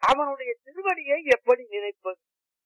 அவனுடைய திருவடியை எப்படி நினைப்பது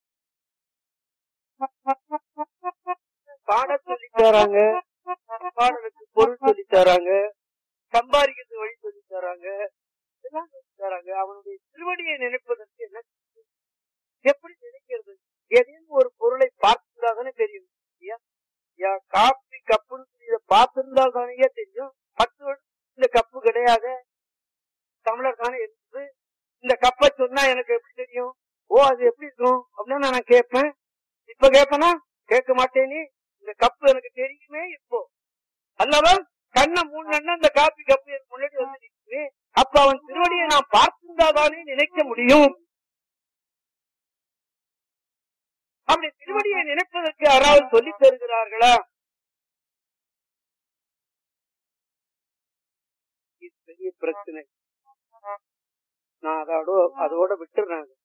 பாட சொல்லி தராங்க பாடலுக்கு பொருள் சொல்லி தராங்க சம்பாதிக்கிறது வழி சொல்லி தராங்க இதெல்லாம் சொல்லி தராங்க அவனுடைய திருவடியை நினைப்பதற்கு என்ன செய்வது? எப்படி நினைக்கிறது ஏதேனும் ஒரு பொருளை பார்த்துருந்தா தானே தெரியும் ஐயா ஐயா காப்பி கப்புன்னு சொல்லி இதை பார்த்திருந்தா தானே தெரியும் பத்து வருடம் இந்த கப்பு கிடையாது தமிழர் தானே இருக்குது இந்த கப்பை சொன்னா எனக்கு எப்படி தெரியும் ஓ அது எப்படி இருக்கும் அப்படின்னு நான் கேட்பேன் இப்ப கேட்பேனா கேட்க மாட்டேனே இந்த கப்பு எனக்கு தெரியுமே இப்போ அல்லவா கண்ணை மூணு இந்த காப்பி கப்பு எனக்கு முன்னாடி வந்து நிற்குது அப்ப அவன் திருவடியை நான் பார்த்திருந்தாதானே நினைக்க முடியும் அப்படி திருவடியை நினைப்பதற்கு யாராவது சொல்லித் தருகிறார்களா இது பெரிய பிரச்சனை நான் அதோட அதோட விட்டுறேன் அதை.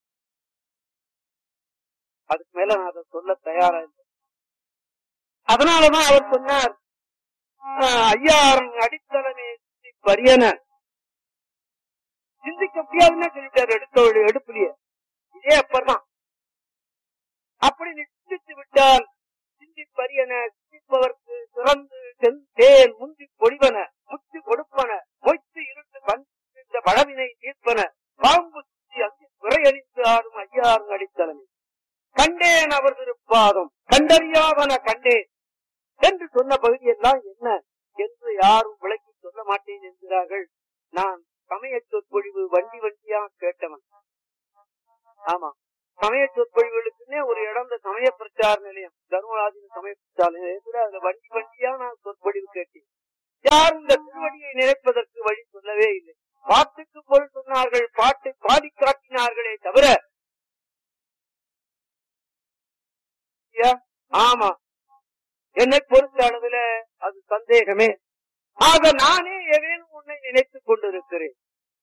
அதுக்கு மேல நான் அதை சொல்ல தயாரா இல்லை அதனாலதான் அவர் சொன்னார் ஆஹ், ஐயாரன் அடித்தளமே பரியன சிந்திக்க முடியாதுன்னு சொல்லிட்டாரு எடுத்த எடுப்புலயே இதே அப்பதான் அப்படி நிச்சயித்து விட்டால் சிந்திப்பரியன சிந்திப்பவர்க்கு சிறந்து செந்தேன் முந்தி பொழிவன முத்தி கொடுப்பன மொய்த்து இருந்து பந்த வளவினை தீர்ப்பன பாம்பு சுத்தி அங்கு துறையணிந்து ஆடும் ஐயாறு அடித்தலமே கண்டேன் அவர் திருப்பாதம் கண்டறியாவன கண்டேன் என்று சொன்ன பகுதியெல்லாம் என்ன என்று யாரும் விளக்கி சொல்ல மாட்டேன் என்கிறார்கள் நான் சமய சொற்பொழிவு வண்டி வண்டியா கேட்டவன் ஆமா சமய சொற்பொழிவுகளுக்குன்னே ஒரு இடம் இந்த சமய பிரச்சார நிலையம் தர்மராஜின் சமய பிரச்சார நிலையத்துல அதுல வண்டி வண்டியா நான் சொற்பொழிவு கேட்டேன் யாரும் இந்த திருவடியை நினைப்பதற்கு வழி சொல்லவே இல்லை பாட்டுக்கு பொருள் சொன்னார்கள் பாட்டை பாடி காட்டினார்களே தவிர ஐயா, ஆமா என்னை பொறுத்த அளவுல அது சந்தேகமே ஆக நானே ஏதேனும் உன்னை நினைத்துக் கொண்டிருக்கிறேன்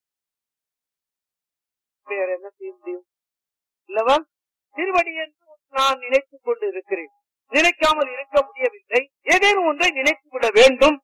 வேற என்ன செய்ய முடியும் இல்லவா திருவடி என்று நான் நினைத்துக் கொண்டு இருக்கிறேன் நினைக்காமல் இருக்க முடியவில்லை ஏதேனும் ஒன்றை நினைத்து விட வேண்டும்